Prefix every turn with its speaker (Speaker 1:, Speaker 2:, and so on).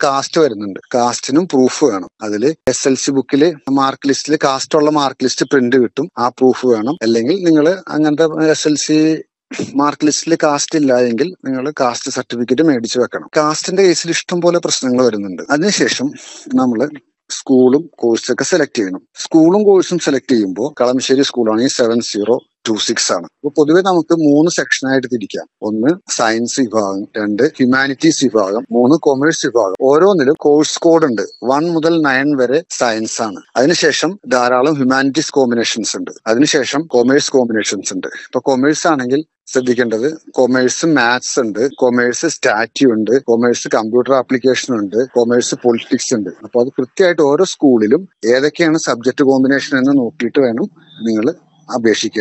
Speaker 1: cast വരുന്നുണ്ട് കാസ്റ്റിനും proof വേണം അതിൽ എസ് എൽ സി ബുക്കിൽ മാർക്ക് ലിസ്റ്റിൽ കാസ്റ്റ് ഉള്ള മാർക്ക് ലിസ്റ്റ് പ്രിന്റ് കിട്ടും ആ പ്രൂഫ് വേണം അല്ലെങ്കിൽ നിങ്ങൾ അങ്ങനത്തെ എസ് എൽ സി മാർക്ക് ലിസ്റ്റിൽ കാസ്റ്റ് ഇല്ല എങ്കിൽ നിങ്ങൾ കാസ്റ്റ് സർട്ടിഫിക്കറ്റ് മേടിച്ചു വെക്കണം കാസ്റ്റിന്റെ കേസിൽ ഇഷ്ടം പോലെ പ്രശ്നങ്ങൾ വരുന്നുണ്ട് അതിനുശേഷം നമ്മൾ സ്കൂളും കോഴ്സൊക്കെ സെലക്ട് ചെയ്യണം സ്കൂളും കോഴ്സും സെലക്ട് ചെയ്യുമ്പോൾ കളമശ്ശേരി സ്കൂളാണെങ്കിൽ സെവൻ സീറോ ടു സിക്സ് ആണ് അപ്പൊ പൊതുവെ നമുക്ക് മൂന്ന് സെക്ഷനായിട്ട് തിരിക്കാം ഒന്ന് സയൻസ് വിഭാഗം രണ്ട് ഹ്യൂമാനിറ്റീസ് വിഭാഗം മൂന്ന് കൊമേഴ്സ് വിഭാഗം ഓരോന്നിലും കോഴ്സ് കോഡ് ഉണ്ട് വൺ മുതൽ നയൻ വരെ സയൻസ് ആണ് അതിനുശേഷം ധാരാളം ഹ്യൂമാനിറ്റീസ് കോമ്പിനേഷൻസ് ഉണ്ട് അതിനുശേഷം കൊമേഴ്സ് കോമ്പിനേഷൻസ് ഉണ്ട് ഇപ്പൊ കൊമേഴ്സ് ആണെങ്കിൽ ശ്രദ്ധിക്കേണ്ടത് കൊമേഴ്സ് മാത്സ് ഉണ്ട് കൊമേഴ്സ് സ്റ്റാറ്റ്യൂ ഉണ്ട് കൊമേഴ്സ് കമ്പ്യൂട്ടർ ആപ്ലിക്കേഷൻ ഉണ്ട് കൊമേഴ്സ് പൊളിറ്റിക്സ് ഉണ്ട് അപ്പൊ അത് കൃത്യമായിട്ട് ഓരോ സ്കൂളിലും ഏതൊക്കെയാണ് സബ്ജക്ട് കോമ്പിനേഷൻ എന്ന് നോക്കിയിട്ട് വേണം നിങ്ങൾ അപേക്ഷിക്കുക